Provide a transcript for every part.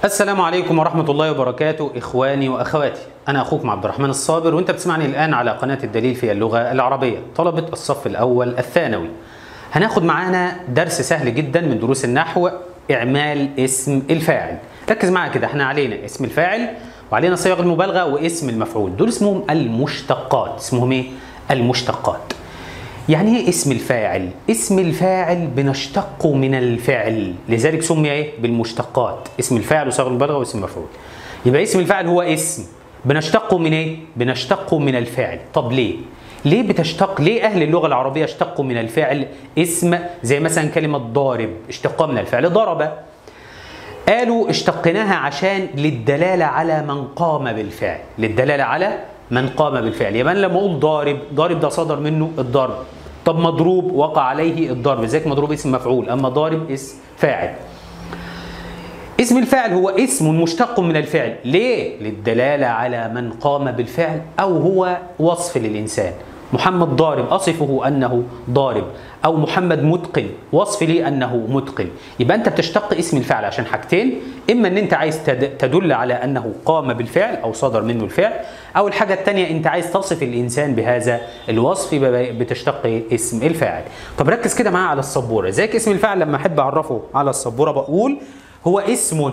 السلام عليكم ورحمة الله وبركاته إخواني وأخواتي أنا أخوكم عبد الرحمن الصابر وأنت بتسمعني الآن على قناة الدليل في اللغة العربية طلبة الصف الأول الثانوي هناخد معانا درس سهل جدا من دروس النحو إعمال اسم الفاعل ركز معايا كده احنا علينا اسم الفاعل وعلينا صيغ المبالغة واسم المفعول دول اسمهم المشتقات اسمهم ايه؟ المشتقات يعني ايه اسم الفاعل؟ اسم الفاعل بنشتقه من الفعل لذلك سمي ايه؟ بالمشتقات اسم الفاعل وصيغ المبالغه واسم المفعول يبقى اسم الفاعل هو اسم بنشتقه من ايه؟ بنشتقه من الفاعل طب ليه؟ ليه بتشتق ليه اهل اللغه العربيه اشتقوا من الفعل اسم زي مثلا كلمه ضارب اشتقاها من الفعل ضرب قالوا اشتقناها عشان للدلاله على من قام بالفعل للدلاله على من قام بالفعل يبقى انا لما اقول ضارب ضارب ده صدر منه الضرب طب مضروب وقع عليه الضرب ذلك مضروب اسم مفعول اما ضارب اسم فاعل اسم الفاعل هو اسم مشتق من الفعل ليه للدلاله على من قام بالفعل او هو وصف للانسان محمد ضارب اصفه انه ضارب او محمد متقن وصف لي انه متقن يبقى انت بتشتق اسم الفعل عشان حاجتين اما ان انت عايز تدل على انه قام بالفعل او صدر منه الفعل او الحاجه الثانيه انت عايز تصف الانسان بهذا الوصف يبقى بتشتق اسم الفاعل طب ركز كده معايا على السبوره زيك اسم الفاعل لما احب اعرفه على السبوره بقول هو اسم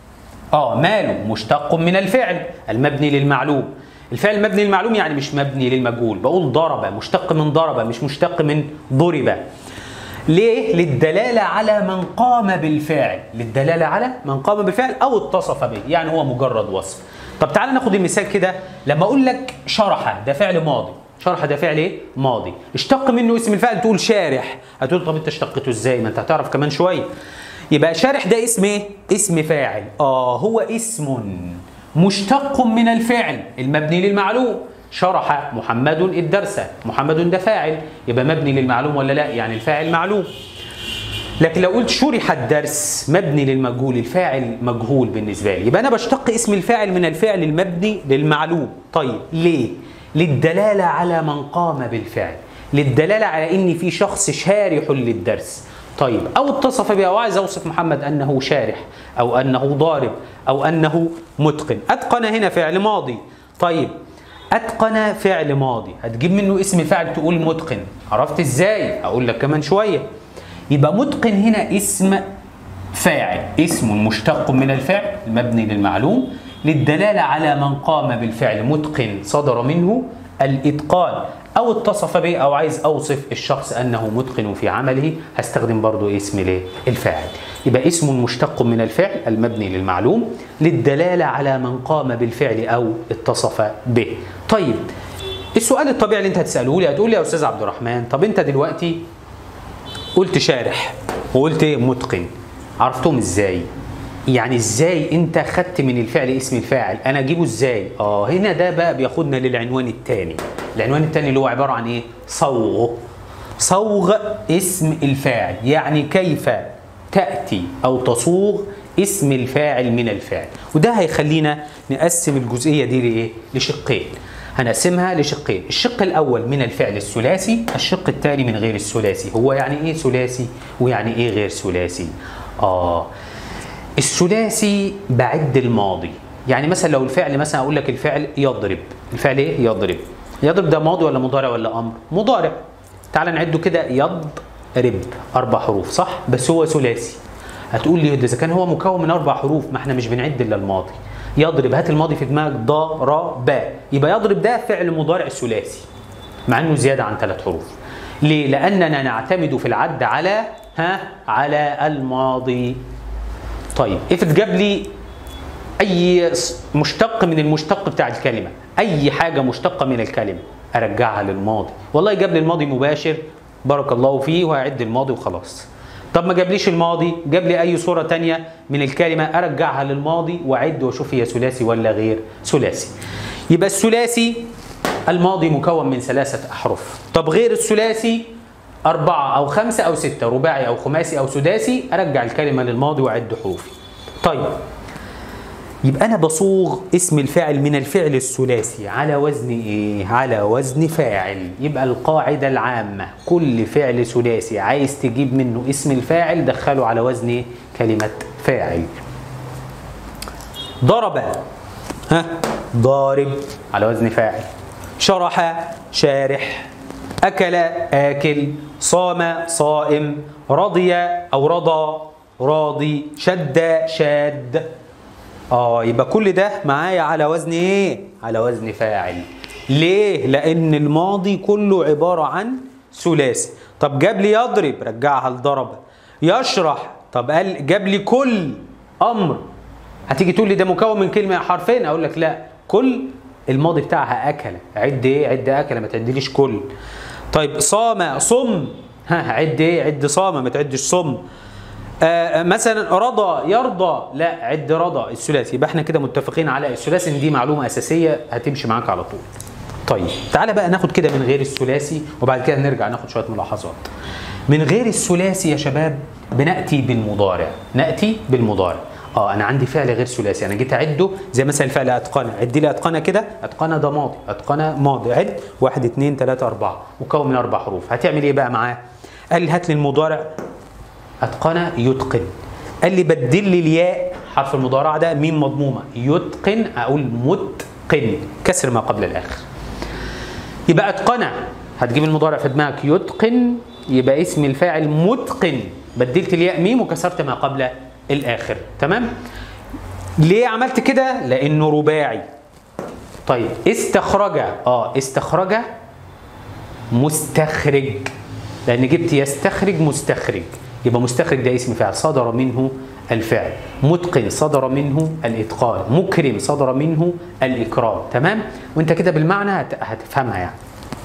اه ماله مشتق من الفعل المبني للمعلوم الفعل المبني للمعلوم يعني مش مبني للمجهول بقول ضرب مشتق من ضرب مش مشتق من ضرب ليه للدلاله على من قام بالفعل للدلاله على من قام بالفعل او اتصف به يعني هو مجرد وصف طب تعال ناخد المثال كده لما اقول لك شرح ده فعل ماضي شرح ده فعل ايه ماضي اشتق منه اسم الفعل تقول شارح هتقول طب انت اشتقته ازاي ما انت هتعرف كمان شويه يبقى شارح ده اسم ايه اسم فاعل اه هو اسم مشتق من الفعل المبني للمعلوم شرح محمد الدرس محمد ده فاعل يبقى مبني للمعلوم ولا لا يعني الفاعل معلوم لكن لو قلت شرح الدرس مبني للمجهول الفاعل مجهول بالنسبه لي يبقى انا بشتق اسم الفاعل من الفعل المبني للمعلوم طيب ليه للدلاله على من قام بالفعل للدلاله على ان في شخص شارح للدرس طيب او اتصف بها وعايز اوصف محمد انه شارح او انه ضارب او انه متقن اتقن هنا فعل ماضي طيب اتقن فعل ماضي هتجيب منه اسم فاعل تقول متقن عرفت ازاي اقول لك كمان شويه يبقى متقن هنا اسم فاعل اسم مشتق من الفعل المبني للمعلوم للدلاله على من قام بالفعل متقن صدر منه الاتقان او اتصف به او عايز اوصف الشخص انه متقن في عمله هستخدم برضو اسم ليه الفاعل يبقى اسم مشتق من الفعل المبني للمعلوم للدلاله على من قام بالفعل او اتصف به طيب السؤال الطبيعي اللي انت هتساله لي هتقول لي يا استاذ عبد الرحمن طب انت دلوقتي قلت شارح وقلت متقن عرفتهم ازاي يعني ازاي انت خدت من الفعل اسم الفاعل انا اجيبه ازاي اه هنا ده بقى بياخدنا للعنوان الثاني العنوان الثاني اللي هو عباره عن ايه صوغ صوغ اسم الفاعل يعني كيف تاتي او تصوغ اسم الفاعل من الفعل وده هيخلينا نقسم الجزئيه دي لايه لشقين هنقسمها لشقين الشق الاول من الفعل الثلاثي الشق الثاني من غير الثلاثي هو يعني ايه ثلاثي ويعني ايه غير ثلاثي اه الثلاثي بعد الماضي يعني مثلا لو الفعل مثلا اقول لك الفعل يضرب الفعل ايه يضرب يضرب ده ماضي ولا مضارع ولا امر مضارع تعال نعده كده يضرب اربع حروف صح بس هو ثلاثي هتقول لي اذا كان هو مكون من اربع حروف ما احنا مش بنعد الا الماضي يضرب هات الماضي في دماغك ضرب يبقى يضرب ده فعل مضارع ثلاثي مع انه زياده عن ثلاث حروف ليه لاننا نعتمد في العد على ها على الماضي طيب افرض جاب لي اي مشتق من المشتق بتاع الكلمه اي حاجه مشتقه من الكلمه ارجعها للماضي والله جاب لي الماضي مباشر بارك الله فيه وهعد الماضي وخلاص طب ما جابليش الماضي جاب لي اي صوره تانية من الكلمه ارجعها للماضي واعد واشوف هي ثلاثي ولا غير ثلاثي يبقى الثلاثي الماضي مكون من ثلاثه احرف طب غير الثلاثي أربعة أو خمسة أو ستة رباعي أو خماسي أو سداسي أرجع الكلمة للماضي وأعد حروفي طيب يبقى أنا بصوغ اسم الفاعل من الفعل الثلاثي على وزن إيه؟ على وزن فاعل يبقى القاعدة العامة كل فعل ثلاثي عايز تجيب منه اسم الفاعل دخله على وزن إيه؟ كلمة فاعل ضرب ها ضارب على وزن فاعل شرح شارح أكل آكل صام صائم رضي أو رضى راضي شد شاد اه يبقى كل ده معايا على وزن ايه؟ على وزن فاعل ليه؟ لأن الماضي كله عبارة عن ثلاثي طب جاب لي يضرب رجعها لضرب يشرح طب قال جاب لي كل أمر هتيجي تقول لي ده مكون من كلمة حرفين أقول لك لا كل الماضي بتاعها أكل عد إيه؟ عد أكل ما تعدليش كل طيب صام صم ها عد إيه؟ عد صام ما تعدش صم آه مثلا رضى يرضى لا عد رضى الثلاثي يبقى احنا كده متفقين على الثلاثي ان دي معلومه اساسيه هتمشي معاك على طول طيب تعالى بقى ناخد كده من غير الثلاثي وبعد كده نرجع ناخد شويه ملاحظات من غير الثلاثي يا شباب بناتي بالمضارع ناتي بالمضارع اه انا عندي فعل غير ثلاثي انا جيت اعده زي مثلا الفعل اتقن عد لي اتقن كده اتقن ده ماضي اتقن ماضي عد واحد اثنين ثلاثه اربعه مكون من اربع حروف هتعمل ايه بقى معاه؟ قال لي هات لي المضارع اتقن يتقن قال لي بدل لي الياء حرف المضارعه ده ميم مضمومه يتقن اقول متقن كسر ما قبل الاخر يبقى اتقن هتجيب المضارع في دماغك يتقن يبقى اسم الفاعل متقن بدلت الياء ميم وكسرت ما قبل الاخر تمام ليه عملت كده لانه رباعي طيب استخرج اه استخرج مستخرج لان جبت يستخرج مستخرج يبقى مستخرج ده اسم فاعل صدر منه الفعل متقن صدر منه الاتقان مكرم صدر منه الاكرام تمام وانت كده بالمعنى هت- هتفهمها يعني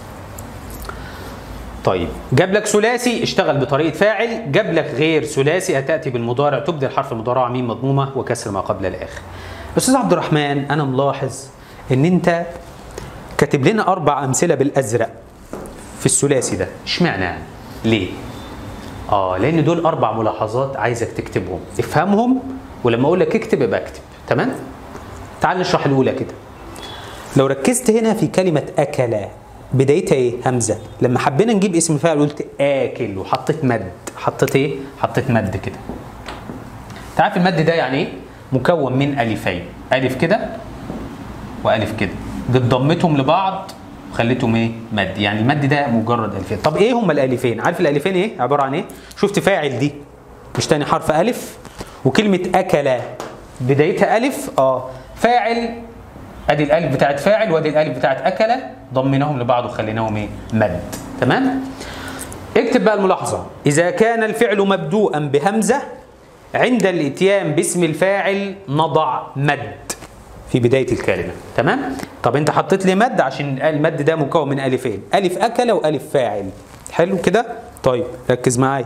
طيب جاب لك ثلاثي اشتغل بطريقه فاعل جاب لك غير ثلاثي هتاتي بالمضارع تبدل حرف المضارع ميم مضمومه وكسر ما قبل الاخر استاذ عبد الرحمن انا ملاحظ ان انت كاتب لنا اربع امثله بالازرق في الثلاثي ده اشمعنى يعني ليه اه لان دول اربع ملاحظات عايزك تكتبهم افهمهم ولما اقول لك اكتب يبقى اكتب تمام تعال نشرح الاولى كده لو ركزت هنا في كلمه اكل بدايتها ايه همزه لما حبينا نجيب اسم فاعل قلت اكل وحطيت مد حطيت ايه حطيت مد كده تعرف المد ده يعني ايه مكون من الفين الف كده والف كده جيت ضمتهم لبعض وخليتهم ايه مد يعني المد ده مجرد الفين طب ايه هما الالفين عارف الالفين ايه عباره عن ايه شفت فاعل دي مش تاني حرف الف وكلمه اكل بدايتها الف اه فاعل ادي الالف بتاعت فاعل وادي الالف بتاعت اكل ضمناهم لبعض وخليناهم ايه مد تمام اكتب بقى الملاحظه اذا كان الفعل مبدوءا بهمزه عند الاتيان باسم الفاعل نضع مد في بدايه الكلمه تمام طب انت حطيت لي مد عشان المد ده مكون من الفين الف اكل والف فاعل حلو كده طيب ركز معايا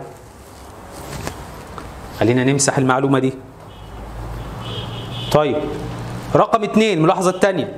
خلينا نمسح المعلومه دي طيب رقم اثنين الملاحظه الثانيه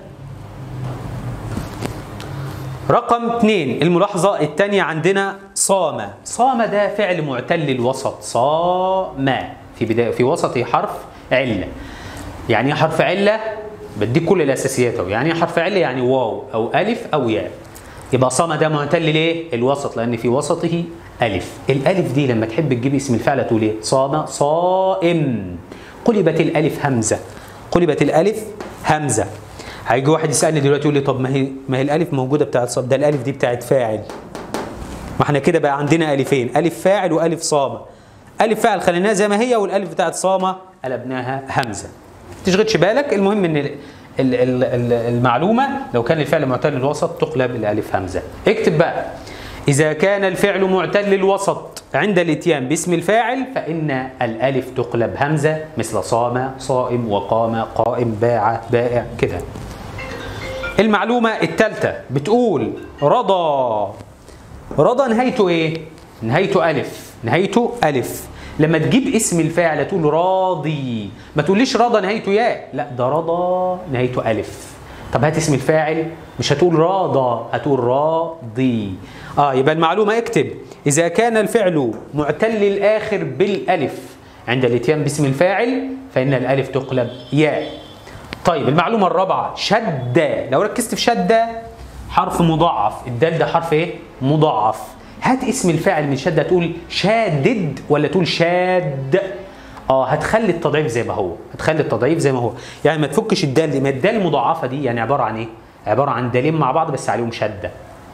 رقم اثنين الملاحظة الثانية عندنا صام صام ده فعل معتل الوسط صام في بداية في وسطه حرف علة يعني ايه حرف علة بديك كل الأساسيات أهو يعني ايه حرف علة يعني واو أو ألف أو ياء يبقى صام ده معتل ليه؟ الوسط لأن في وسطه ألف الألف دي لما تحب تجيب اسم الفعل تقول ايه؟ صام صائم قلبت الألف همزة قلبت الألف همزة هيجي واحد يسالني دلوقتي يقول لي طب ما هي ما هي الالف موجوده بتاعت صاد ده الالف دي بتاعت فاعل ما احنا كده بقى عندنا الفين الف فاعل والف صامه الف فاعل خليناها زي ما هي والالف بتاعت صامه قلبناها همزه ما تشغلش بالك المهم ان ال- ال- ال- ال- المعلومه لو كان الفعل معتل الوسط تقلب الالف همزه اكتب بقى اذا كان الفعل معتل الوسط عند الاتيان باسم الفاعل فان الالف تقلب همزه مثل صام صائم وقام قائم باع بائع كده المعلومة الثالثة بتقول رضى رضى نهايته ايه؟ نهايته ألف نهايته ألف لما تجيب اسم الفاعل تقول راضي ما تقوليش رضى نهايته ياء لا ده رضى نهايته ألف طب هات اسم الفاعل مش هتقول راضى هتقول راضي اه يبقى المعلومة اكتب إذا كان الفعل معتل الآخر بالألف عند الاتيان باسم الفاعل فإن الألف تقلب ياء طيب المعلومة الرابعة شدة لو ركزت في شدة حرف مضاعف الدال ده حرف ايه؟ مضاعف هات اسم الفاعل من شدة تقول شادد ولا تقول شاد اه هتخلي التضعيف زي ما هو هتخلي التضعيف زي ما هو يعني ما تفكش الدال دي ما الدال المضاعفه دي يعني عباره عن ايه عباره عن دالين مع بعض بس عليهم شده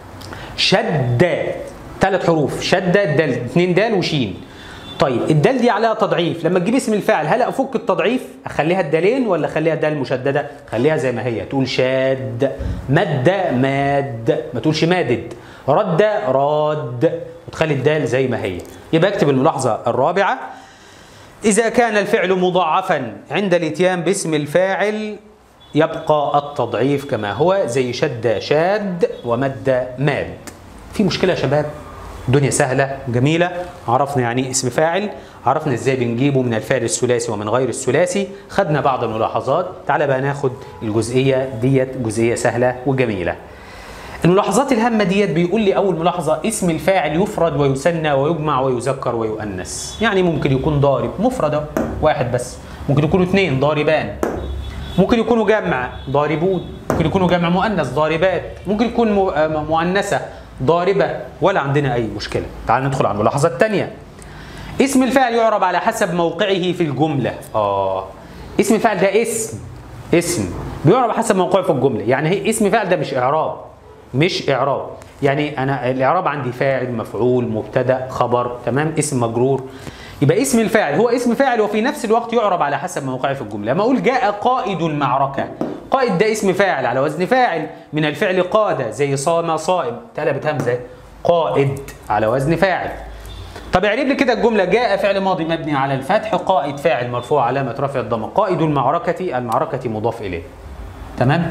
شده ثلاث حروف شده دال اثنين دال وشين طيب الدال دي عليها تضعيف لما تجيب اسم الفاعل هل افك التضعيف اخليها الدالين ولا اخليها دال مشدده خليها زي ما هي تقول شاد مد ماد ما تقولش مادد رد راد وتخلي الدال زي ما هي يبقى اكتب الملاحظه الرابعه إذا كان الفعل مضاعفا عند الاتيان باسم الفاعل يبقى التضعيف كما هو زي شد شاد ومد ماد في مشكلة يا شباب الدنيا سهلة جميلة عرفنا يعني اسم فاعل عرفنا ازاي بنجيبه من الفعل الثلاثي ومن غير الثلاثي خدنا بعض الملاحظات تعالى بقى ناخد الجزئية ديت جزئية سهلة وجميلة الملاحظات الهامة ديت بيقول لي أول ملاحظة اسم الفاعل يفرد ويثنى ويجمع ويذكر ويؤنث يعني ممكن يكون ضارب مفرد واحد بس ممكن يكونوا اثنين ضاربان ممكن يكونوا جمع ضاربون ممكن يكونوا جمع مؤنث ضاربات ممكن يكون مؤنثة ضاربة ولا عندنا أي مشكلة تعال ندخل على الملاحظة الثانية اسم الفاعل يعرب على حسب موقعه في الجملة آه اسم الفاعل ده اسم اسم بيعرب حسب موقعه في الجملة يعني هي اسم فاعل ده مش إعراب مش إعراب يعني أنا الإعراب عندي فاعل مفعول مبتدأ خبر تمام اسم مجرور يبقى اسم الفاعل هو اسم فاعل وفي نفس الوقت يعرب على حسب موقعه في الجملة لما أقول جاء قائد المعركة قائد ده اسم فاعل على وزن فاعل من الفعل قاد زي صام صائم اتقلبت همزة قائد على وزن فاعل طب اعرب لي كده الجملة جاء فعل ماضي مبني على الفتح قائد فاعل مرفوع علامة رفع الضمة قائد المعركة المعركة مضاف إليه تمام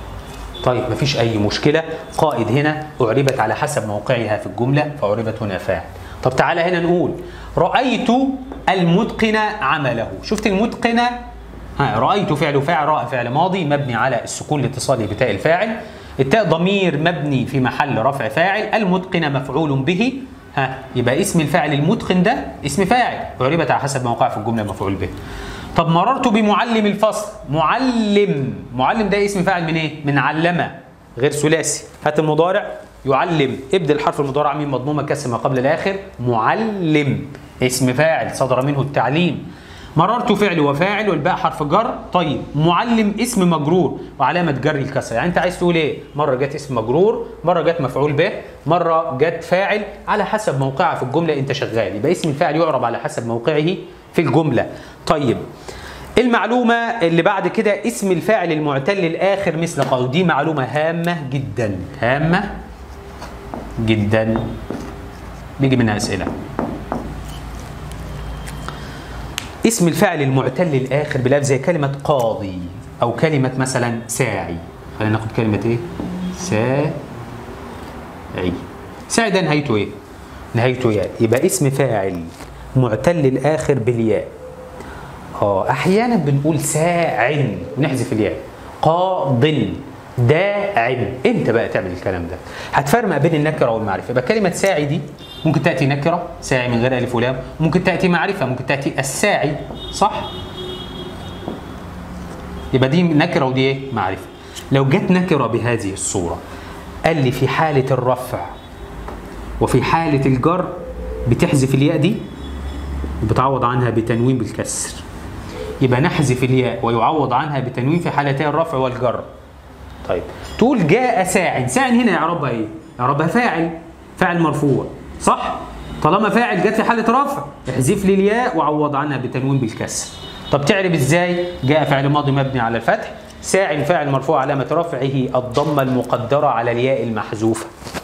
طيب مفيش أي مشكلة قائد هنا أعربت على حسب موقعها في الجملة فأعربت هنا فاعل طب تعالى هنا نقول رأيت المتقن عمله شفت المتقن ها رأيت فعل فاعل راء فعل ماضي مبني على السكون لاتصاله بتاء الفاعل التاء ضمير مبني في محل رفع فاعل المتقن مفعول به ها يبقى اسم الفاعل المتقن ده اسم فاعل أعربت على حسب موقعها في الجملة مفعول به طب مررت بمعلم الفصل معلم معلم ده اسم فاعل من ايه من علمه غير ثلاثي هات المضارع يعلم ابدل حرف المضارع ميم مضمومه كسر ما قبل الاخر معلم اسم فاعل صدر منه التعليم مررت فعل وفاعل والباء حرف جر طيب معلم اسم مجرور وعلامه جر الكسر يعني انت عايز تقول ايه مره جت اسم مجرور مره جت مفعول به مره جت فاعل على حسب موقعها في الجمله انت شغال يبقى اسم الفاعل يعرب على حسب موقعه في الجمله طيب المعلومة اللي بعد كده اسم الفاعل المعتل الآخر مثل قول دي معلومة هامة جدا هامة جدا بيجي منها أسئلة اسم الفاعل المعتل الآخر بلفظ زي كلمة قاضي أو كلمة مثلا ساعي خلينا ناخد كلمة إيه؟ ساعي ساعي ده نهايته إيه؟ نهايته ياء يبقى اسم فاعل معتل الآخر بالياء اه احيانا بنقول ساع ونحذف الياء قاض داع امتى بقى تعمل الكلام ده هتفرق ما بين النكره والمعرفه يبقى كلمه ساعي دي ممكن تاتي نكره ساعي من غير الف ولام ممكن تاتي معرفه ممكن تاتي الساعي صح يبقى دي نكره ودي ايه معرفه لو جت نكره بهذه الصوره قال لي في حاله الرفع وفي حاله الجر بتحذف الياء دي وبتعوض عنها بتنوين بالكسر يبقى نحذف الياء ويعوض عنها بتنوين في حالتي الرفع والجر طيب تقول جاء ساع ساع هنا يعربها ايه يعربها فاعل فاعل مرفوع صح طالما فاعل جت في حاله رفع احذف لي الياء وعوض عنها بتنوين بالكسر طب تعرف ازاي جاء فعل ماضي مبني على الفتح ساع فاعل مرفوع علامه رفعه الضمه المقدره على الياء المحذوفه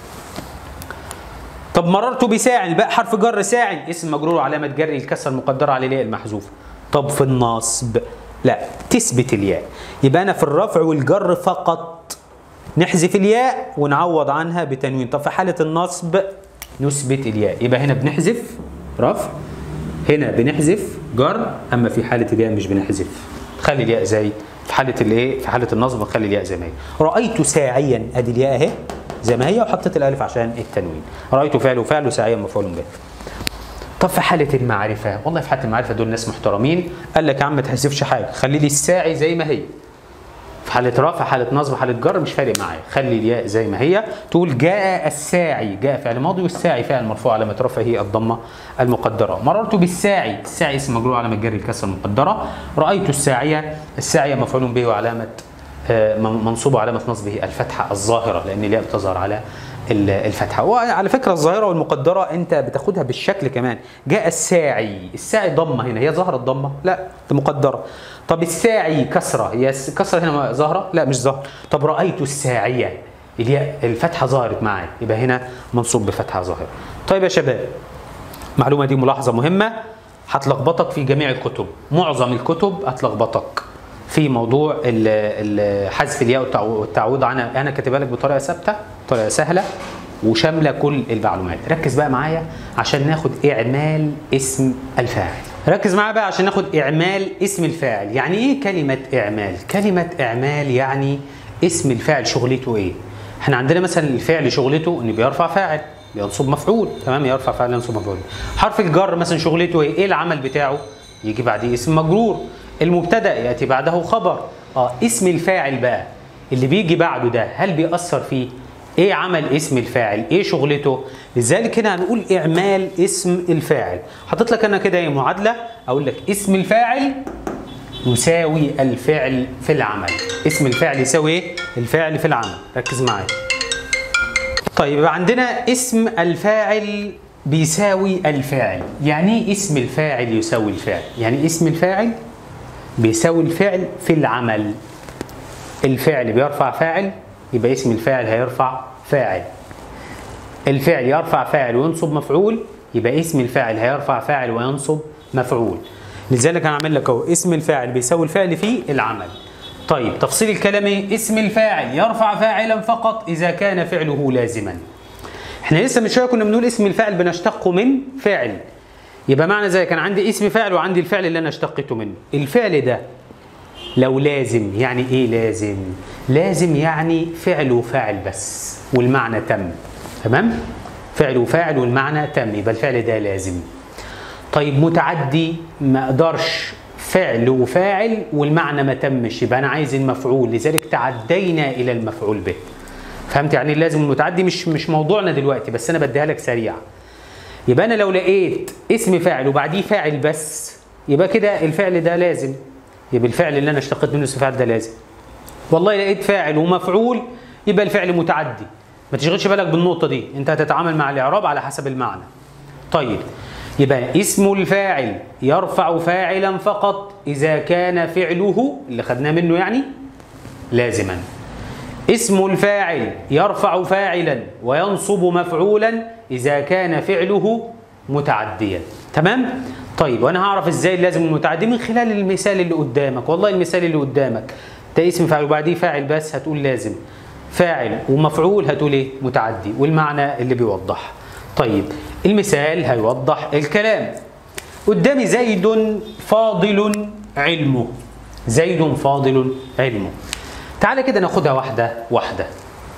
طب مررت بساع الباء حرف جر ساع اسم مجرور علامه جر الكسر المقدره على الياء المحذوفه طب في النصب لا تثبت الياء يبقى انا في الرفع والجر فقط نحذف الياء ونعوض عنها بتنوين طب في حاله النصب نثبت الياء يبقى هنا بنحذف رفع هنا بنحذف جر اما في حاله الياء مش بنحذف خلي الياء زي في حاله الايه في حاله النصب خلي الياء زي ما هي رايت ساعيا ادي الياء اهي زي ما هي وحطيت الالف عشان التنوين رايت فعل وفعل ساعيا مفعول به طب في حاله المعرفه والله في حاله المعرفه دول ناس محترمين قال لك يا عم ما تحذفش حاجه خلي لي الساعي زي ما هي حالة رفع حالة نصب حالة جر مش فارق معايا خلي الياء زي ما هي تقول جاء الساعي جاء فعل ماضي والساعي فعل مرفوع علامة رفعه هي الضمة المقدرة مررت بالساعي الساعي اسم مجرور علامة جر الكسر المقدرة رأيت الساعية الساعية مفعول به وعلامة آه، منصوب علامة نصبه الفتحة الظاهرة لأن الياء بتظهر على ال- الفتحة وعلى فكرة الظاهرة والمقدرة أنت بتاخدها بالشكل كمان جاء الساعي الساعي ضمة هنا هي ظهرت ضمة لا دي مقدرة طب الساعي كسرة هي الس- كسرة هنا ظاهرة لا مش ظاهرة طب رأيت الساعية الياء الفتحة ظهرت معايا يبقى هنا منصوب بفتحة ظاهرة طيب يا شباب المعلومة دي ملاحظة مهمة هتلخبطك في جميع الكتب معظم الكتب هتلخبطك في موضوع ال- ال- حذف الياء والتعو- والتعويض عنها انا كاتبها لك بطريقه ثابته بطريقه سهله وشامله كل المعلومات ركز بقى معايا عشان ناخد اعمال اسم الفاعل ركز معايا بقى عشان ناخد اعمال اسم الفاعل يعني ايه كلمه اعمال كلمه اعمال يعني اسم الفاعل شغلته ايه احنا عندنا مثلا الفعل شغلته انه بيرفع فاعل بينصب مفعول تمام يرفع فاعل ينصب مفعول حرف الجر مثلا شغلته ايه ايه العمل بتاعه يجي بعديه اسم مجرور المبتدا ياتي بعده خبر اه اسم الفاعل بقى اللي بيجي بعده ده هل بيأثر فيه ايه عمل اسم الفاعل ايه شغلته لذلك هنا هنقول اعمال اسم الفاعل حطيت لك انا كده ايه معادله اقول لك اسم الفاعل يساوي الفعل في العمل اسم الفاعل يساوي ايه الفعل في العمل ركز معايا طيب يبقى عندنا اسم الفاعل بيساوي الفاعل يعني ايه اسم الفاعل يساوي الفعل يعني اسم الفاعل بيساوي الفعل في العمل الفعل بيرفع فاعل يبقى اسم الفاعل هيرفع فاعل الفعل يرفع فاعل وينصب مفعول يبقى اسم الفاعل هيرفع فاعل وينصب مفعول لذلك انا عامل لك اهو اسم الفاعل بيساوي الفعل في العمل طيب تفصيل الكلام ايه اسم الفاعل يرفع فاعلا فقط اذا كان فعله لازما احنا لسه من شويه كنا بنقول اسم الفاعل بنشتقه من فاعل يبقى معنى ذلك انا عندي اسم فاعل وعندي الفعل اللي انا اشتقته منه الفعل ده لو لازم يعني ايه لازم لازم يعني فعل وفاعل بس والمعنى تم تمام فعل وفاعل والمعنى تم يبقى الفعل ده لازم طيب متعدي ما اقدرش فعل وفاعل والمعنى ما تمش يبقى انا عايز المفعول لذلك تعدينا الى المفعول به فهمت يعني إيه لازم المتعدي مش مش موضوعنا دلوقتي بس انا بديها لك سريع يبقى انا لو لقيت اسم فاعل وبعديه فاعل بس يبقى كده الفعل ده لازم يبقى الفعل اللي انا اشتقيت منه اسم فاعل ده لازم والله لقيت فاعل ومفعول يبقى الفعل متعدي ما تشغلش بالك بالنقطه دي انت هتتعامل مع الاعراب على حسب المعنى طيب يبقى اسم الفاعل يرفع فاعلا فقط اذا كان فعله اللي خدناه منه يعني لازما اسم الفاعل يرفع فاعلا وينصب مفعولا اذا كان فعله متعديا تمام طيب وانا هعرف ازاي اللازم المتعدي من خلال المثال اللي قدامك والله المثال اللي قدامك ده اسم فاعل وبعديه فاعل بس هتقول لازم فاعل ومفعول هتقول ايه متعدي والمعنى اللي بيوضح طيب المثال هيوضح الكلام قدامي زيد فاضل علمه زيد فاضل علمه تعالى كده ناخدها واحدة واحدة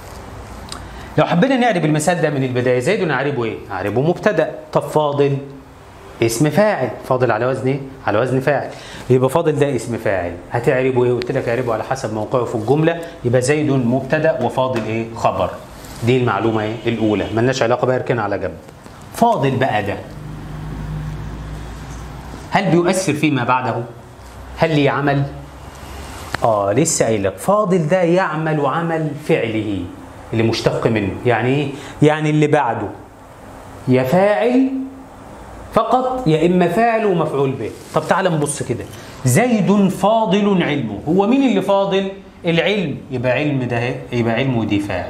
لو حبينا نعرب المثال ده من البداية زيد نعربه ايه؟ نعربه مبتدأ طب فاضل اسم فاعل فاضل على وزن ايه؟ على وزن فاعل يبقى فاضل ده اسم فاعل هتعربه ايه؟ قلت لك اعربه على حسب موقعه في الجملة يبقى زيد مبتدأ وفاضل ايه؟ خبر دي المعلومة ايه؟ الأولى ملناش علاقة بقى اركنها على جنب فاضل بقى ده هل بيؤثر فيما بعده؟ هل ليه عمل؟ اه لسه قايل لك فاضل ده يعمل عمل فعله اللي مشتق منه يعني ايه يعني اللي بعده يا فاعل فقط يا اما فاعل ومفعول به طب تعال نبص كده زيد فاضل علمه هو مين اللي فاضل العلم يبقى علم ده إيه؟ يبقى علمه دي فاعل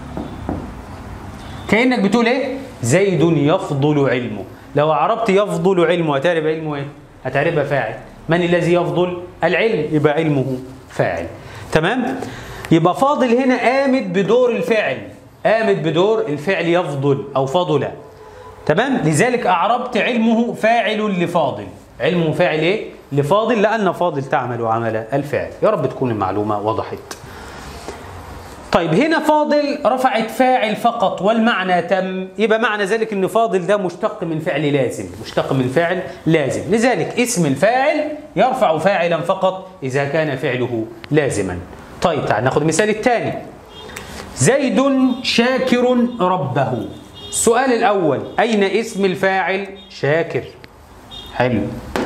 كانك بتقول ايه زيد يفضل علمه لو عربت يفضل علمه هتعرف علمه ايه هتعرفها فاعل من الذي يفضل العلم يبقى علمه فاعل تمام يبقى فاضل هنا قامت بدور الفعل قامت بدور الفعل يفضل او فضل تمام لذلك اعربت علمه فاعل لفاضل علمه فاعل ايه لفاضل لان فاضل تعمل عمل الفعل يا رب تكون المعلومه وضحت طيب هنا فاضل رفعت فاعل فقط والمعنى تم يبقى معنى ذلك ان فاضل ده مشتق من فعل لازم مشتق من فعل لازم لذلك اسم الفاعل يرفع فاعلا فقط اذا كان فعله لازما طيب تعال ناخد المثال الثاني زيد شاكر ربه السؤال الأول أين اسم الفاعل شاكر حلو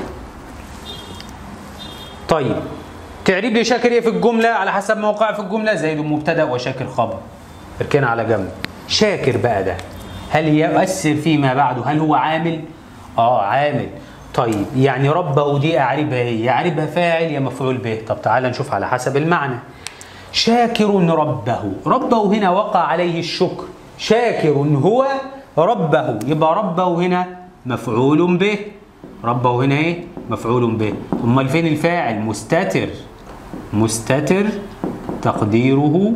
طيب تعريب لي شاكر ايه في الجملة على حسب موقع في الجملة زيد مبتدأ وشاكر خبر اركنها على جنب شاكر بقى ده هل يؤثر فيما بعده هل هو عامل اه عامل طيب يعني ربه دي اعربها ايه يعربها فاعل يا مفعول به طب تعالى نشوف على حسب المعنى شاكر ربه ربه هنا وقع عليه الشكر شاكر هو ربه يبقى ربه هنا مفعول به ربه هنا ايه مفعول به امال فين الفاعل مستتر مستتر تقديره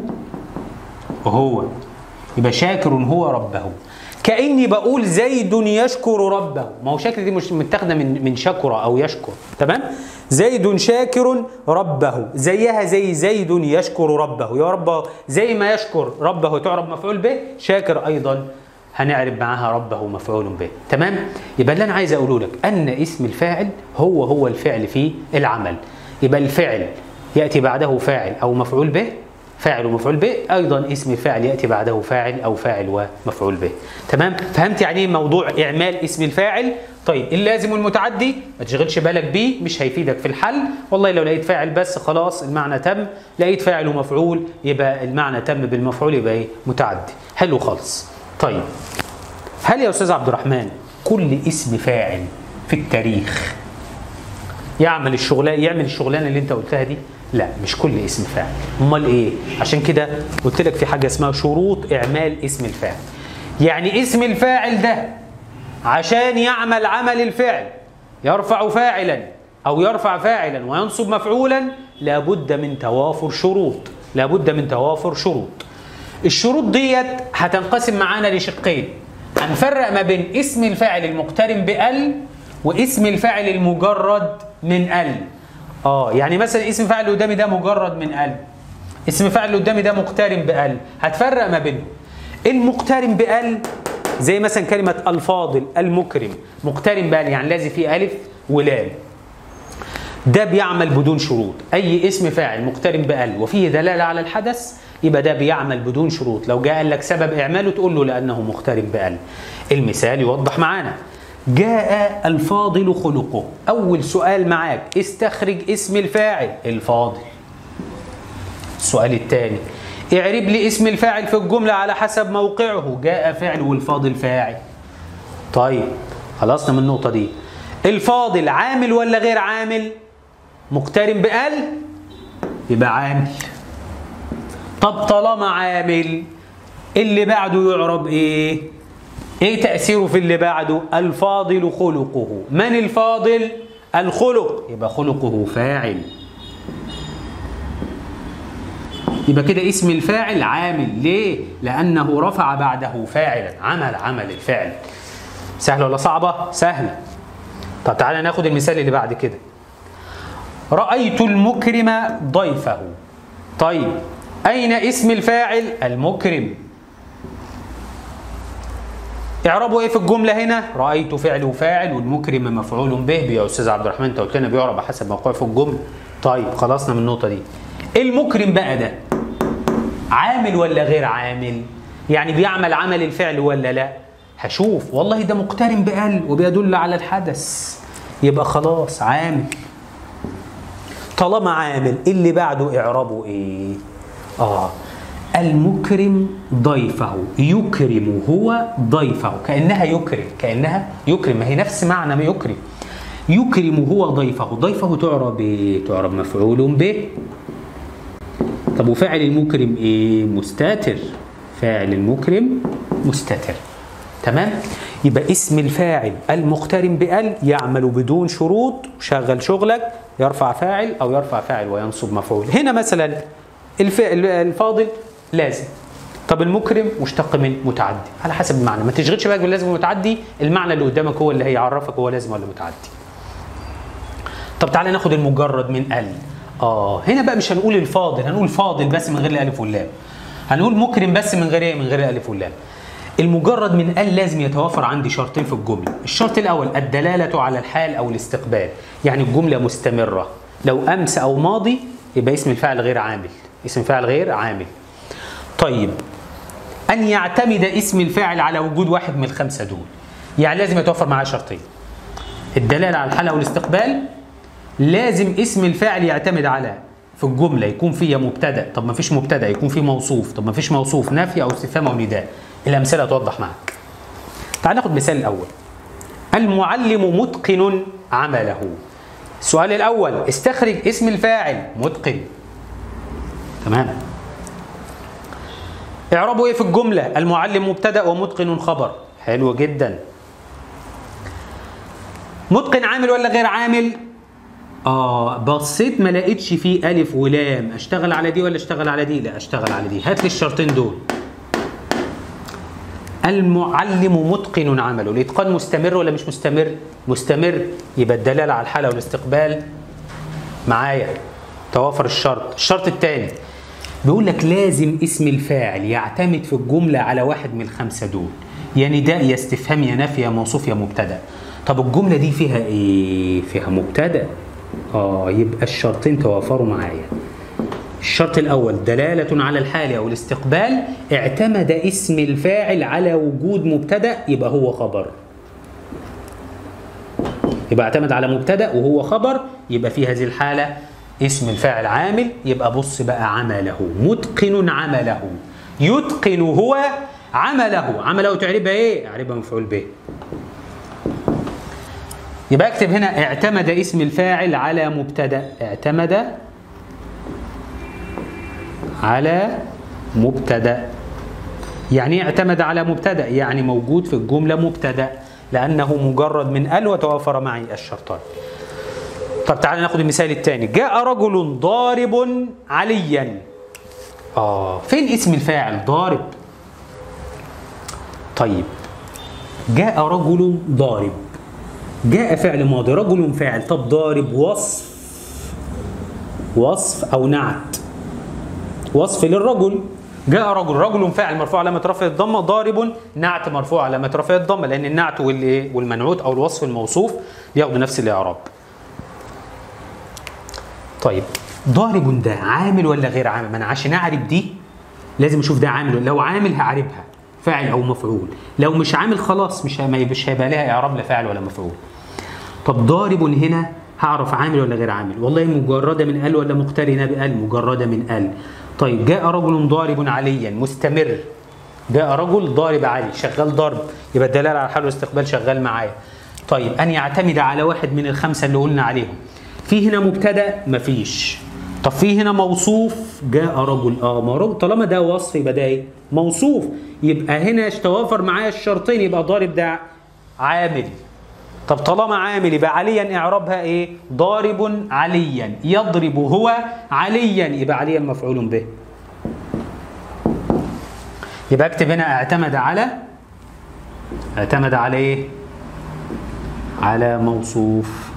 هو يبقى شاكر هو ربه كاني بقول زيد يشكر ربه ما هو شاكر دي مش متاخده من من شكر او يشكر تمام زيد شاكر ربه زيها زي زيد يشكر ربه يا ربه زي ما يشكر ربه تعرب مفعول به شاكر ايضا هنعرب معاها ربه مفعول به تمام يبقى اللي انا عايز اقوله لك ان اسم الفاعل هو هو الفعل في العمل يبقى الفعل ياتي بعده فاعل او مفعول به فاعل ومفعول به ايضا اسم الفاعل ياتي بعده فاعل او فاعل ومفعول به تمام فهمت يعني ايه موضوع اعمال اسم الفاعل طيب اللازم والمتعدي ما تشغلش بالك بيه مش هيفيدك في الحل والله لو لقيت فاعل بس خلاص المعنى تم لقيت فاعل ومفعول يبقى المعنى تم بالمفعول يبقى ايه متعدي حلو خالص طيب هل يا استاذ عبد الرحمن كل اسم فاعل في التاريخ يعمل الشغلانه يعمل الشغلانه اللي انت قلتها دي لا مش كل اسم فاعل امال ايه عشان كده قلت لك في حاجه اسمها شروط اعمال اسم الفاعل يعني اسم الفاعل ده عشان يعمل عمل الفعل يرفع فاعلا او يرفع فاعلا وينصب مفعولا لابد من توافر شروط لابد من توافر شروط الشروط ديت هتنقسم معانا لشقين هنفرق ما بين اسم الفاعل المقترن بال واسم الفاعل المجرد من ال اه يعني مثلا اسم فاعل اللي قدامي ده مجرد من ال اسم فاعل اللي قدامي ده مقترن بال هتفرق ما بينهم المقترن بال زي مثلا كلمة الفاضل المكرم مقترن بال يعني لازم فيه ألف ولام ده بيعمل بدون شروط أي اسم فاعل مقترن بال وفيه دلالة على الحدث يبقى ده بيعمل بدون شروط لو جاء قال لك سبب إعماله تقول له لأنه مقترن بال المثال يوضح معانا جاء الفاضل خلقه أول سؤال معاك استخرج اسم الفاعل الفاضل السؤال الثاني اعرب لي اسم الفاعل في الجملة على حسب موقعه جاء فعل والفاضل فاعل طيب خلصنا من النقطة دي الفاضل عامل ولا غير عامل مقترن بال يبقى عامل طب طالما عامل اللي بعده يعرب ايه ايه تأثيره في اللي بعده الفاضل خلقه من الفاضل الخلق يبقى خلقه فاعل يبقى كده اسم الفاعل عامل ليه لأنه رفع بعده فاعلا عمل عمل الفعل سهلة ولا صعبة سهلة طب تعالى ناخد المثال اللي بعد كده رأيت المكرم ضيفه طيب أين اسم الفاعل المكرم اعربوا ايه في الجمله هنا رايت فعل وفاعل والمكرم مفعول به يا استاذ عبد الرحمن انت قلت لنا بيعرب حسب موقعه في الجمله طيب خلصنا من النقطه دي المكرم بقى ده عامل ولا غير عامل يعني بيعمل عمل الفعل ولا لا هشوف والله ده مقترن بال وبيدل على الحدث يبقى خلاص عامل طالما عامل اللي بعده اعرابه ايه اه المكرم ضيفه يكرم هو ضيفه كأنها يكرم كأنها يكرم ما هي نفس معنى ما يكرم يكرم هو ضيفه ضيفه تعرب ايه تعرب مفعول به طب وفاعل المكرم ايه مستتر فاعل المكرم مستتر تمام يبقى اسم الفاعل المقترن بال يعمل بدون شروط شغل شغلك يرفع فاعل او يرفع فاعل وينصب مفعول هنا مثلا الفاضل لازم طب المكرم مشتق من متعدي على حسب المعنى ما تشغلش بالك باللازم والمتعدي المعنى اللي قدامك هو اللي هيعرفك هو لازم ولا متعدي طب تعالى ناخد المجرد من ال اه هنا بقى مش هنقول الفاضل هنقول فاضل بس من غير الالف واللام هنقول مكرم بس من غير ايه من غير الالف واللام المجرد من ال لازم يتوافر عندي شرطين في الجمله الشرط الاول الدلاله على الحال او الاستقبال يعني الجمله مستمره لو امس او ماضي يبقى اسم الفاعل غير عامل اسم فاعل غير عامل طيب ان يعتمد اسم الفاعل على وجود واحد من الخمسه دول يعني لازم يتوفر معاه شرطين الدلاله على الحاله والاستقبال لازم اسم الفاعل يعتمد على في الجمله يكون فيها مبتدا طب ما فيش مبتدا يكون فيه موصوف طب ما فيش موصوف نفي او استفهام او نداء الامثله توضح معك تعال ناخد مثال الاول المعلم متقن عمله السؤال الاول استخرج اسم الفاعل متقن تمام اعربوا ايه في الجمله المعلم مبتدا ومتقن خبر حلو جدا متقن عامل ولا غير عامل اه بصيت ما لقيتش فيه الف ولام اشتغل على دي ولا اشتغل على دي لا اشتغل على دي هات لي الشرطين دول المعلم متقن عمله الاتقان مستمر ولا مش مستمر مستمر يبقى الدلاله على الحاله والاستقبال معايا توافر الشرط الشرط الثاني بيقول لك لازم اسم الفاعل يعتمد في الجمله على واحد من الخمسه دول يا نداء يا استفهام يا نفي يا موصوف يا مبتدا طب الجمله دي فيها ايه فيها مبتدا اه يبقى الشرطين توافروا معايا الشرط الأول دلالة على الحال أو الاستقبال اعتمد اسم الفاعل على وجود مبتدأ يبقى هو خبر يبقى اعتمد على مبتدأ وهو خبر يبقى في هذه الحالة اسم الفاعل عامل يبقى بص بقى عمله متقن عمله يتقن هو عمله عمله تعربها ايه؟ اعربها مفعول به يبقى اكتب هنا اعتمد اسم الفاعل على مبتدأ اعتمد على مبتدا يعني اعتمد على مبتدا يعني موجود في الجمله مبتدا لانه مجرد من ال وتوافر معي الشرطان طب تعالى ناخد المثال الثاني جاء رجل ضارب عليا اه فين اسم الفاعل ضارب طيب جاء رجل ضارب جاء فعل ماضي رجل فاعل طب ضارب وصف وصف او نعت وصف للرجل جاء رجل رجل فاعل مرفوع علامة رفع الضمة ضارب نعت مرفوع علامة رفع الضمة لأن النعت والمنعوت أو الوصف الموصوف بياخدوا نفس الإعراب. طيب ضارب ده عامل ولا غير عامل؟ ما أنا عشان أعرف دي لازم أشوف ده عامل لو عامل هعرفها فاعل أو مفعول، لو مش عامل خلاص مش مش هيبقى لها إعراب لا فاعل ولا مفعول. طب ضارب هنا هعرف عامل ولا غير عامل؟ والله مجردة من ال ولا مقترنة بال؟ مجردة من ال. طيب جاء رجل ضارب عليا مستمر جاء رجل ضارب علي شغال ضرب يبقى الدلاله على الحال والاستقبال شغال معايا طيب ان يعتمد على واحد من الخمسه اللي قلنا عليهم في هنا مبتدا مفيش طب في هنا موصوف جاء رجل اه ما رجل طالما ده وصف يبقى ده ايه موصوف يبقى هنا توافر معايا الشرطين يبقى ضارب ده عامل طب طالما عامل يبقى عليا اعرابها ايه؟ ضارب عليا يضرب هو عليا يبقى عليا مفعول به. يبقى اكتب هنا اعتمد على اعتمد على ايه؟ على موصوف.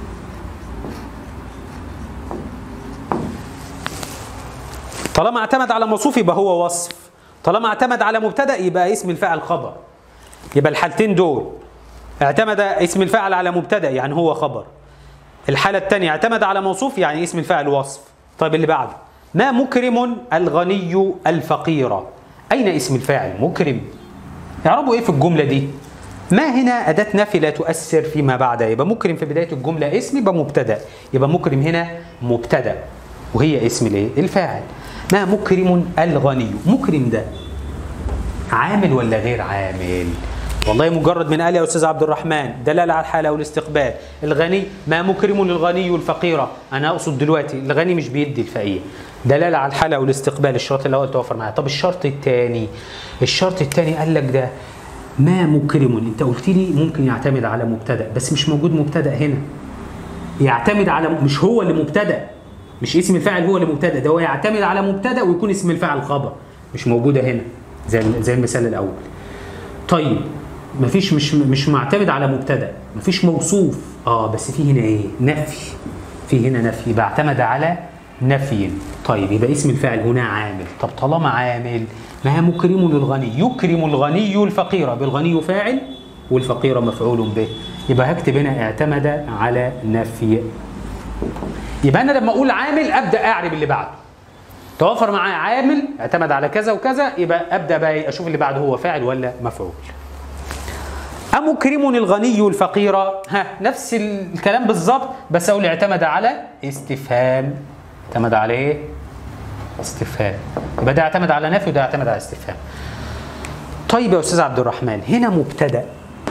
طالما اعتمد على موصوف يبقى هو وصف. طالما اعتمد على مبتدا يبقى اسم الفاعل خبر. يبقى الحالتين دول اعتمد اسم الفاعل على مبتدا يعني هو خبر الحالة الثانية اعتمد على موصوف يعني اسم الفاعل وصف طيب اللي بعده ما مكرم الغني الفقير أين اسم الفاعل مكرم اعربوا ايه في الجملة دي ما هنا أداة نفي لا تؤثر فيما بعدها يبقى مكرم في بداية الجملة اسم يبقى مبتدأ يبقى مكرم هنا مبتدأ وهي اسم الايه الفاعل ما مكرم الغني مكرم ده عامل ولا غير عامل والله مجرد من قال يا استاذ عبد الرحمن دلاله على الحاله والاستقبال الغني ما مكرم الغني الفقير انا اقصد دلوقتي الغني مش بيدي الفقير دلاله على الحاله والاستقبال الشرط الاول توفر معايا طب الشرط الثاني الشرط الثاني قال لك ده ما مكرم انت قلت لي ممكن يعتمد على مبتدا بس مش موجود مبتدا هنا يعتمد على مش هو اللي مبتدا مش اسم الفاعل هو اللي مبتدا ده هو يعتمد على مبتدا ويكون اسم الفاعل خبر مش موجوده هنا زي زي المثال الاول طيب مفيش مش مش معتمد على مبتدا مفيش موصوف اه بس في هنا ايه نفي في هنا نفي يبقى اعتمد على نفي طيب يبقى اسم الفاعل هنا عامل طب طالما عامل ما هي مكرم للغني يكرم الغني الفقير بالغني فاعل والفقير مفعول به يبقى هكتب هنا اعتمد على نفي يبقى انا لما اقول عامل ابدا اعرب اللي بعده توفر معاه عامل اعتمد على كذا وكذا يبقى ابدا بقى اشوف اللي بعده هو فاعل ولا مفعول أمكرم الغني الفقير ها نفس الكلام بالظبط بس أقول اعتمد على استفهام اعتمد على إيه؟ استفهام يبقى ده اعتمد على نفي وده اعتمد على استفهام طيب يا أستاذ عبد الرحمن هنا مبتدأ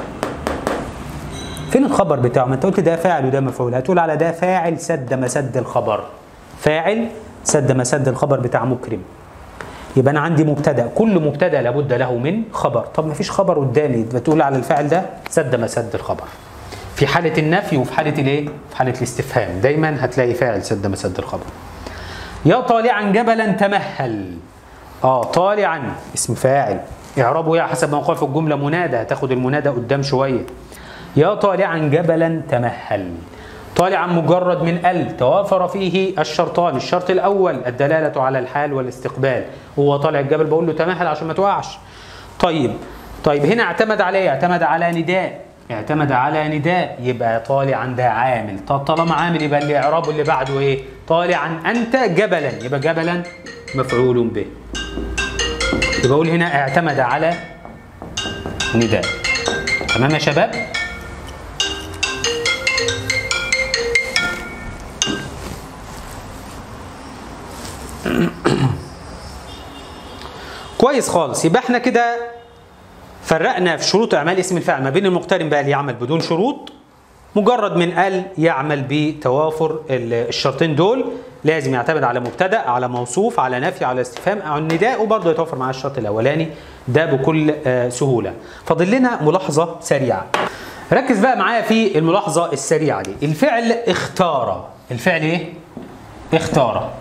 فين الخبر بتاعه؟ ما أنت قلت ده فاعل وده مفعول هتقول على ده فاعل سد مسد الخبر فاعل سد مسد الخبر بتاع مكرم يبقى انا عندي مبتدا كل مبتدا لابد له من خبر طب ما فيش خبر قدامي بتقول على الفاعل ده سد مسد الخبر في حاله النفي وفي حاله الايه في حاله الاستفهام دايما هتلاقي فاعل سد مسد الخبر يا طالعا جبلا تمهل اه طالعا اسم فاعل اعرابه ايه حسب ما وقع في الجمله منادى هتاخد المنادى قدام شويه يا طالعا جبلا تمهل طالعا مجرد من ال توافر فيه الشرطان الشرط الاول الدلاله على الحال والاستقبال هو طالع الجبل بقول له تمهل عشان ما توقعش طيب طيب هنا اعتمد على ايه اعتمد على نداء اعتمد على نداء يبقى طالعا ده عامل طب طالما عامل يبقى اللي اعرابه اللي بعده ايه طالعا انت جبلا يبقى جبلا مفعول به يبقى اقول هنا اعتمد على نداء تمام يا شباب كويس خالص يبقى احنا كده فرقنا في شروط اعمال اسم الفاعل ما بين المقترن بقى اللي يعمل بدون شروط مجرد من قال يعمل بتوافر الشرطين دول لازم يعتمد على مبتدا على موصوف على نفي على استفهام او النداء وبرضه يتوفر معاه الشرط الاولاني ده بكل سهوله فاضل لنا ملاحظه سريعه ركز بقى معايا في الملاحظه السريعه دي الفعل اختار الفعل ايه اختار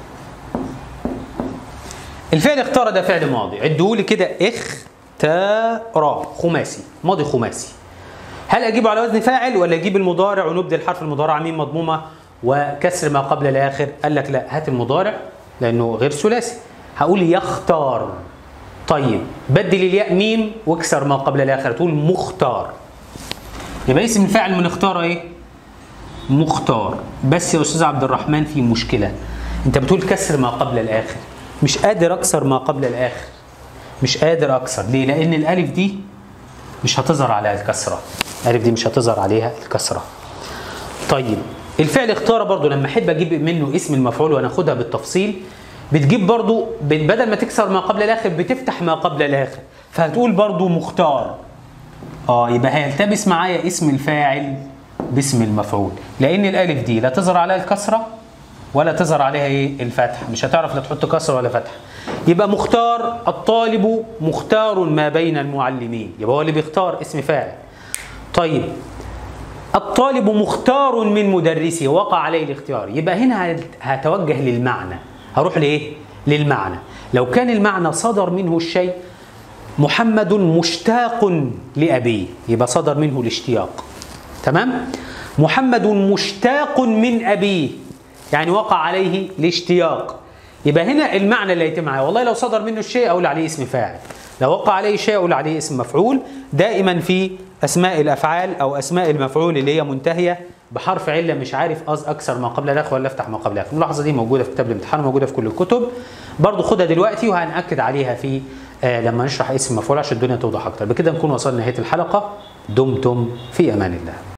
الفعل اختار ده فعل ماضي عدهولي كده اختار خماسي ماضي خماسي هل اجيبه على وزن فاعل ولا اجيب المضارع ونبدل حرف المضارع ميم مضمومه وكسر ما قبل الاخر قال لك لا هات المضارع لانه غير ثلاثي هقول يختار طيب بدل الياء ميم واكسر ما قبل الاخر تقول مختار يبقى اسم الفاعل من اختار ايه مختار بس يا استاذ عبد الرحمن في مشكله انت بتقول كسر ما قبل الاخر مش قادر اكسر ما قبل الاخر مش قادر اكسر ليه لان الالف دي مش هتظهر عليها الكسره الالف دي مش هتظهر عليها الكسره طيب الفعل اختار برضو لما احب اجيب منه اسم المفعول وناخدها بالتفصيل بتجيب برضو بدل ما تكسر ما قبل الاخر بتفتح ما قبل الاخر فهتقول برضو مختار اه يبقى هيلتبس معايا اسم الفاعل باسم المفعول لان الالف دي لا تظهر عليها الكسره ولا تظهر عليها ايه الفتح مش هتعرف لا تحط كسر ولا فتح يبقى مختار الطالب مختار ما بين المعلمين يبقى هو اللي بيختار اسم فاعل طيب الطالب مختار من مدرسه وقع عليه الاختيار يبقى هنا هتوجه للمعنى هروح لايه للمعنى لو كان المعنى صدر منه الشيء محمد مشتاق لأبيه يبقى صدر منه الاشتياق تمام محمد مشتاق من أبيه يعني وقع عليه الاشتياق يبقى هنا المعنى اللي هيتم معايا والله لو صدر منه الشيء اقول عليه اسم فاعل لو وقع عليه شيء اقول عليه اسم مفعول دائما في اسماء الافعال او اسماء المفعول اللي هي منتهيه بحرف عله مش عارف أز اكسر ما قبل الاخر ولا افتح ما قبل الاخر الملاحظه دي موجوده في كتاب الامتحان وموجوده في كل الكتب برضو خدها دلوقتي وهنأكد عليها في آه لما نشرح اسم مفعول عشان الدنيا توضح اكتر بكده نكون وصلنا لنهايه الحلقه دمتم في امان الله